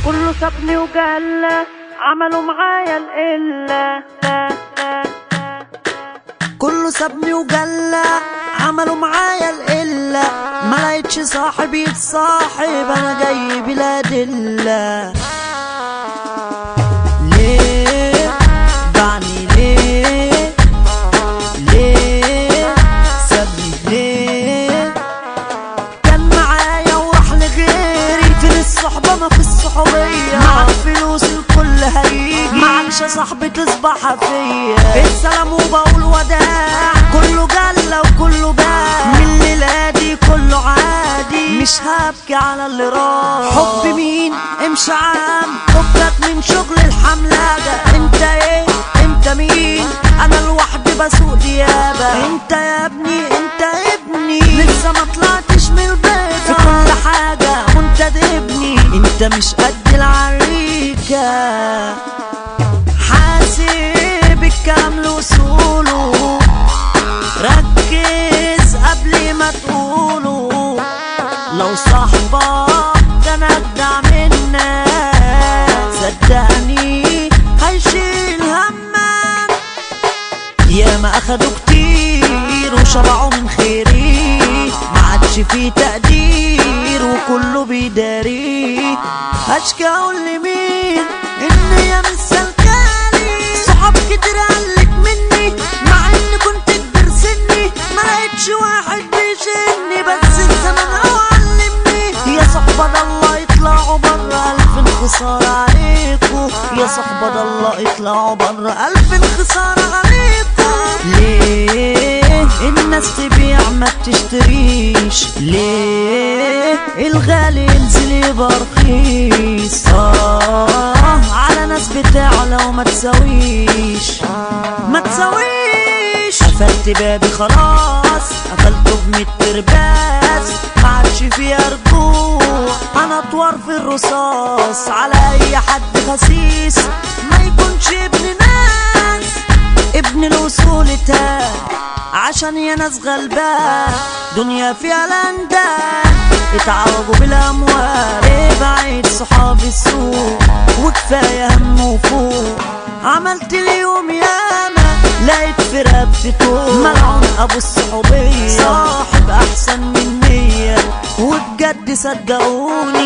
كله سابني وجلى عملوا معايا القلة لا لا كله سابني وجلى عملوا معايا القلة ما لقيتش صاحب يتصاحب انا جاي بلا دلة ليه بعني ليه ليه سابني ليه كان معايا وراح لغيري فين الصحبة ما في الصحوبية مع الفلوس الكل هيجي معكش صاحبي تصبح فيا السلام وبقول وداع كله جلة وكله باع من الليلة دي كله عادي مش هبكي على اللي راح حب مين امشي عام فكك من شغل الحملاجة انت ايه انت مين انا لوحدي بسوق ديابة انت يا ابني انت ابني لسه ما طلعتش من البيت في كل حاجة منتدبني انت مش قد العريكة حاسب الكلام لوصوله ركز قبل ما تقوله لو صاحبك كان اجدع منك صدقني هيشيل همك يا ما اخدوا كتير وشبعوا من خيري ما عادش فيه تقدير وكله بيداري اشكي اقول لمين ان يا مش سلكاني صحاب كتير قلت مني مع ان كنت كبير سني ما لقيتش واحد بيشني بس الزمن هو علمني يا صحبة ده الله يطلعوا برا الف انخسار عليكم يا صحبة ده الله يطلعوا برا الف انخسار عليكم ليه الناس تبيع ما بتشتريش ليه الغالي ينزل يبقى رخيص آه على ناس بتعلى وما تساويش ما تساويش قفلت بابي خلاص قفلته بمية ترباس ما عادش فيها رجوع انا اطور في الرصاص على اي حد خسيس ما يكونش ابن ناس ابن الوصول تاه عشان يا ناس غلبان دنيا فيها الانداد اتعوجوا بالاموال ابعد صحاب السوق وكفايه هم وفوق عملت اليوم ياما لقيت في رقبتي طوق ملعون ابو الصحوبيه صاحب احسن من مية وبجد صدقوني